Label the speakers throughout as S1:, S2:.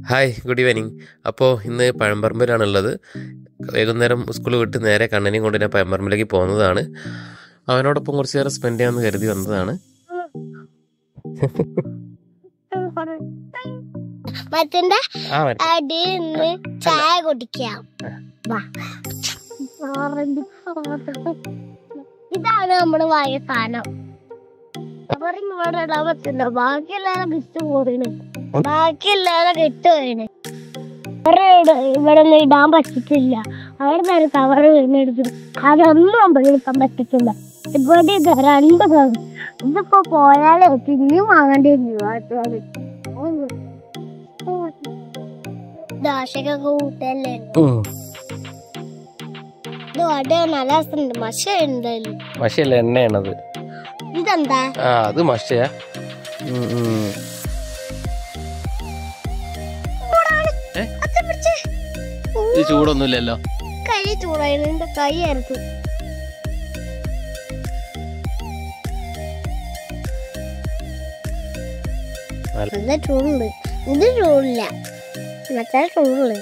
S1: Hi good evening അപ്പോൾ ഇന്ന് പഴമ്പറമ്പിലാണുള്ളത് വൈകുന്നേരം സ്കൂൾ വിട്ട് നേരെ കണ്ണനെയും കൊണ്ട് ഞാൻ പഴമ്പറമ്പിലേക്ക് പോകുന്നതാണ് അവനോടൊപ്പം കുറച്ച് നേരം സ്പെൻഡ് ചെയ്യാമെന്ന് കരുതി വന്നതാണ്
S2: മറ്റന്റെ
S1: ആ വരാം.
S2: അടിയിൽ നിന്ന് ചായ കുടിക്കാം വാ. ഇതാണ് നമ്മുടെ വായ സാധനം അവർക്ക് ഇവിടെ ഇടാൻ പറ്റില്ല ബാക്കിയെല്ലാം വിറ്റ് പോറിന് ബാക്കിയെല്ലാം കെട്ട് പോയിന് ഇവിടെ ഒന്നും ഇടാൻ പറ്റിട്ടില്ല അവിടെ നിന്ന് കവർ വീണെടുത്തു അതൊന്നും ഉപയോഗിക്കാൻ പറ്റത്തില്ല ഇവിടെ ഇത് രണ്ട് കവർ ഇതിപ്പോ പോയാലേ പിന്നെയും വാങ്ങേണ്ടി വരും ദോശക്കൊക്കെ കൂട്ടല്ലേ
S1: ഉം.
S2: ഇത് വട നല്ല രസമുണ്ട് മഷ ഉണ്ടല്ലോ
S1: മഷയല്ല എണ്ണയാണത്
S2: ഇതെന്താ
S1: ആ അത് മഷയാ ഉം, ഉം. ഏ?
S2: അത് പിടിച്ച്. ഓ,
S1: ഇത് ചൂടൊന്നുമില്ലല്ലോ
S2: കൈ ചൂടായിരുന്നു എന്റെ കൈ ആയിരുന്നു നല്ല ചൂടുണ്ട് ഇത് ചൂടില്ല മറ്റേ ചൂടുണ്ട്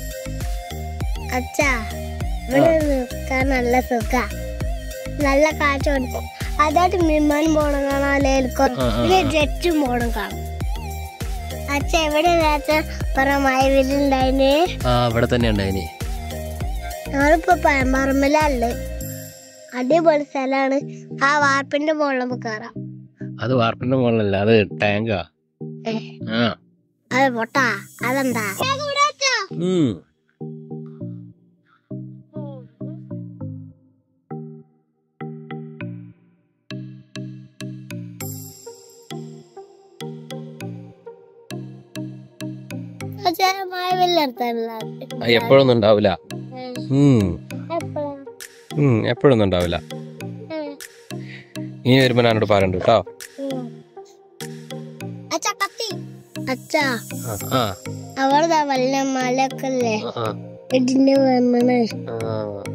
S2: അച്ഛാ ഇവിടെ നിൽക്കാൻ നല്ല സുഖ നല്ല കാറ്റ് കൊടുക്കും അതായിട്ട് വിമാനം പോണം കാണാം ലേൽക്കും
S1: ആ, ആ,
S2: പിന്നെ ജെറ്റും പോണം കാണാം അച്ഛ എവിടെ പറ മഴ വരുന്നുണ്ടായിന്
S1: ആ ഇവിടെ തന്നെ ഉണ്ടായിനി
S2: ഞങ്ങളിപ്പോ പഴമ്പറമ്പിലല്ലേ അടിപൊളി സ്ഥലമാണ് ആ വാർപ്പിന്റെ മുകളിൽ നമുക്ക് കയറാം
S1: അത് വാർപ്പിന്റെ മുകളിലല്ല അത് ടാങ്കാ
S2: ഏ,
S1: ആ
S2: അത് പൊട്ടാ അതെന്താ
S1: ഉം.
S2: അച്ഛാ, മഴ വെല്ലെടുത്തല്ല
S1: ആ, എപ്പോഴൊന്നും ഉണ്ടാവില്ല ഉം. ഉം, എപ്പോഴൊന്നും ഉണ്ടാവില്ല ഇനി വരുമ്പോ ഞാനോട് പറയണ്ട കേട്ടോ
S2: അച്ഛാ കത്തി അച്ഛാ
S1: ആ, ആ,
S2: അവിടെ വല്ല മലയൊക്കെ അല്ലേ
S1: ആ,
S2: ഇടിഞ്ഞ് വന്നത്
S1: ആ.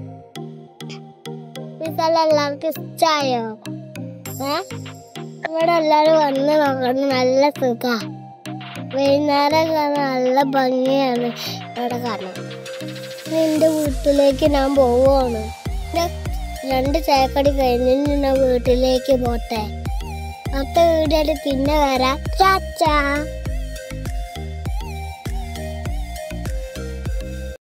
S2: ഈ സ്ഥലം എല്ലാവർക്കും ഇഷ്ടായോ ഏ ഇവിടെ എല്ലാരും വന്ന് നോക്കണം നല്ല സുഖ വൈകുന്നേരം കാണാൻ നല്ല ഭംഗിയാണ് ഇവിടെ കാണാൻ ഇനി എന്റെ വീട്ടിലേക്ക് ഞാൻ പോവാണ് എന്റെ രണ്ട് ചായക്കടി കഴിഞ്ഞിട്ട് ഞാൻ വീട്ടിലേക്ക് പോട്ടെ അടുത്ത വീഡിയോയിൽ പിന്നെ വരാം ചാച്ചാ